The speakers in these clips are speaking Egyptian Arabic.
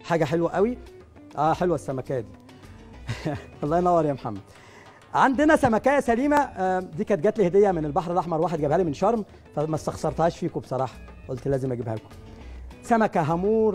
حاجه حلوه قوي اه حلوه السمكيه دي الله ينور يا محمد عندنا سمكايه سليمه آه، دي كانت جات لي هديه من البحر الاحمر واحد جابها لي من شرم فما استخسرتهاش فيكم بصراحه قلت لازم اجيبها لكم سمكه هامور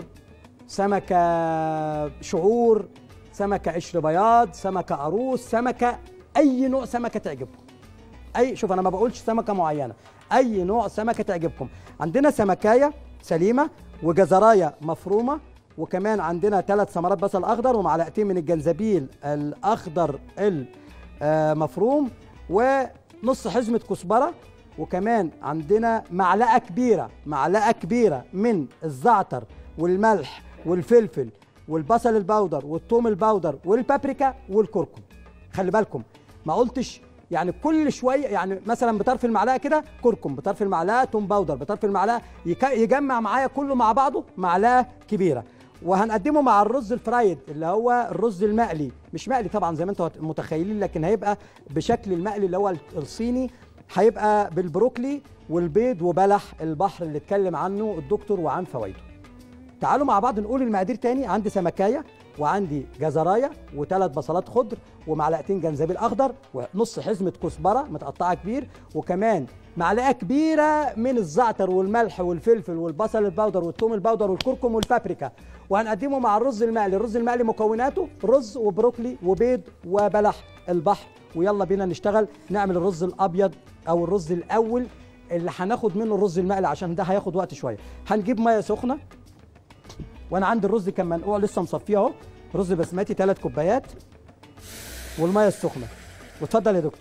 سمكه شعور سمكه قشر بياض سمكه عروس سمكه اي نوع سمكه تعجبكم اي شوف انا ما بقولش سمكه معينه اي نوع سمكه تعجبكم عندنا سمكايه سليمه وجزرايه مفرومه وكمان عندنا ثلاث ثمرات بصل اخضر ومعلقتين من الجنزبيل الاخضر المفروم ونص حزمه كزبره وكمان عندنا معلقه كبيره معلقه كبيره من الزعتر والملح والفلفل والبصل البودر والثوم البودر والبابريكا والكركم خلي بالكم ما قلتش يعني كل شويه يعني مثلا بطرف المعلقه كده كركم بطرف المعلقه توم باودر بطرف المعلقه يك- يجمع معايا كله مع بعضه معلقه كبيره وهنقدمه مع الرز الفرايد اللي هو الرز المقلي مش مقلي طبعا زي ما انتم متخيلين لكن هيبقى بشكل المقلي اللي هو الصيني هيبقى بالبروكلي والبيض وبلح البحر اللي اتكلم عنه الدكتور وعن فوائده تعالوا مع بعض نقول المقادير تاني عندي سمكايه وعندي جزرايه وثلاث بصلات خضر ومعلقتين جنزبيل اخضر ونص حزمه كزبره متقطعه كبير وكمان معلقه كبيره من الزعتر والملح والفلفل والبصل البودر والثوم البودر والكركم والبابريكا وهنقدمه مع الرز المقلي الرز المقلي مكوناته رز وبروكلي وبيض وبلح البحر ويلا بينا نشتغل نعمل الرز الابيض او الرز الاول اللي هناخد منه الرز المقلي عشان ده هياخد وقت شويه هنجيب ميه سخنه وانا عندي الرز كان منقوع لسه مصفيه اهو رز بسمتي ثلاث كوبايات والميه السخنه واتفضل يا دكتور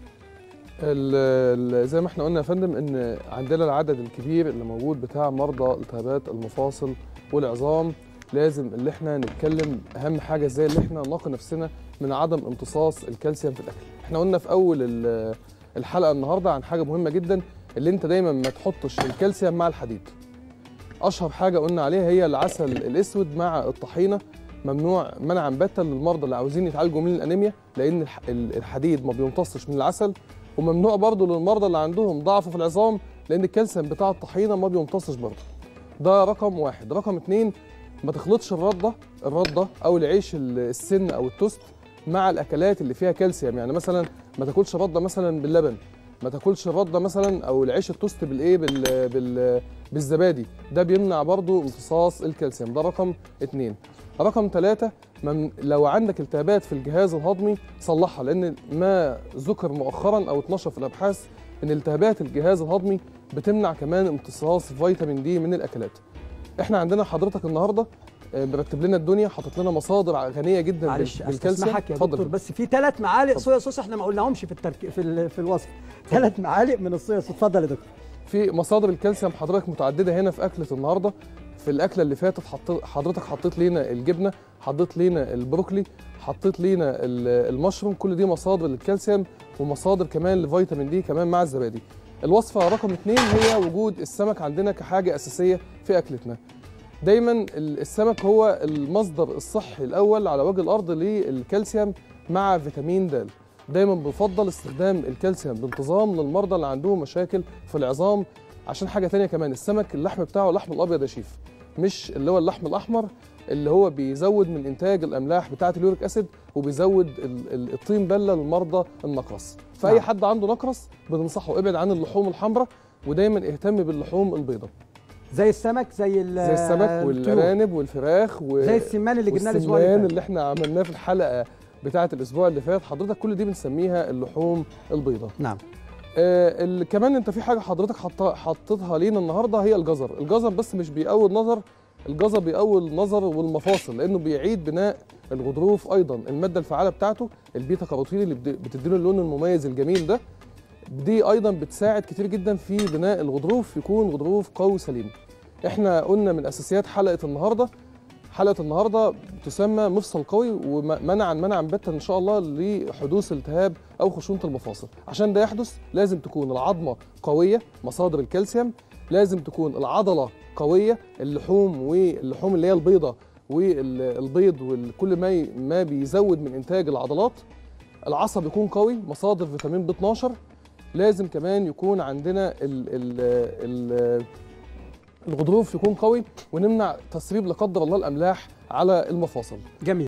ال- ال- زي ما احنا قلنا يا فندم ان عندنا العدد الكبير اللي موجود بتاع مرضى التهابات المفاصل والعظام لازم اللي احنا نتكلم اهم حاجه ازاي اللي احنا نقي نفسنا من عدم امتصاص الكالسيوم في الاكل احنا قلنا في اول ال- الحلقه النهارده عن حاجه مهمه جدا اللي انت دايما ما تحطش الكالسيوم مع الحديد اشهر حاجه قلنا عليها هي العسل الاسود مع الطحينه ممنوع منعا باتا للمرضى اللي عاوزين يتعالجوا من الانيميا لان الح- ال- الحديد ما بيمتصش من العسل وممنوع برضه للمرضى اللي عندهم ضعف في العظام لان الكالسيوم بتاع الطحينه ما بيمتصش برضه ده رقم واحد رقم اتنين ما تخلطش الرده الرده او العيش ال- السن او التوست مع الاكلات اللي فيها كالسيوم يعني مثلا ما تاكلش رده مثلا باللبن ما تاكلش الرده مثلا او العيش التوست بالايه بال بال بالزبادي ده بيمنع برضو امتصاص الكالسيوم ده رقم اتنين رقم ثلاثة من لو عندك التهابات في الجهاز الهضمي صلحها لان ما ذكر مؤخرا او اتنشر في الابحاث ان التهابات الجهاز الهضمي بتمنع كمان امتصاص فيتامين دي من الاكلات احنا عندنا حضرتك النهارده آه، مرتب لنا الدنيا حاطط لنا مصادر غنيه جدا بال- معلش بالكالسيوم استسمحك يا اتفضل. دكتور بس في ثلاث معالق صويا صوص احنا ما قلناهمش في الترك... في ال... في الوصف ثلاث معالق من الصويا صوص اتفضل يا دكتور في مصادر الكالسيوم حضرتك متعدده هنا في اكله النهارده في الاكله اللي فاتت حط... حضرتك حطيت لينا الجبنه حطيت لينا البروكلي حطيت لينا ال- المشروم كل دي مصادر للكالسيوم ومصادر كمان لفيتامين دي كمان مع الزبادي الوصفه رقم اتنين هي وجود السمك عندنا كحاجه اساسيه في اكلتنا دايما ال- السمك هو المصدر الصحي الاول على وجه الارض للكالسيوم مع فيتامين د دايما بفضل استخدام الكالسيوم بانتظام للمرضى اللي عندهم مشاكل في العظام عشان حاجه تانية كمان السمك اللحم بتاعه اللحم الابيض يا شيف مش اللي هو اللحم الاحمر اللي هو بيزود من انتاج الاملاح بتاعه اليوريك اسيد وبيزود ال- ال- الطين بله للمرضى النقرس فاي نعم. حد عنده نقرس بننصحه ابعد عن اللحوم الحمراء ودايما اهتم باللحوم البيضاء زي السمك زي ال... زي السمك الطيور. والارانب والفراخ و... زي السمان اللي جبناه الاسبوع والسمان اللي فات اللي احنا عملناه في الحلقه بتاعه الاسبوع اللي فات حضرتك كل دي بنسميها اللحوم البيضاء نعم آه ال- كمان انت في حاجه حضرتك حط- حطيتها لينا النهارده هي الجزر الجزر بس مش بيقوي النظر الجزر بيقوي النظر والمفاصل لانه بيعيد بناء الغضروف ايضا الماده الفعاله بتاعته البيتا كاروتين اللي بد- بتديله اللون المميز الجميل ده دي ايضا بتساعد كتير جدا في بناء الغضروف يكون غضروف قوي سليم احنا قلنا من اساسيات حلقه النهارده حلقه النهارده تسمى مفصل قوي ومنعا منعا باتا ان شاء الله لحدوث التهاب او خشونه المفاصل عشان ده يحدث لازم تكون العظمه قويه مصادر الكالسيوم لازم تكون العضله قويه اللحوم واللحوم اللي هي البيضه والبيض وكل ما ي- ما بيزود من انتاج العضلات العصب يكون قوي مصادر فيتامين ب 12 لازم كمان يكون عندنا ال ال ال الغضروف يكون قوي ونمنع تسريب لا قدر الله الاملاح على المفاصل جميل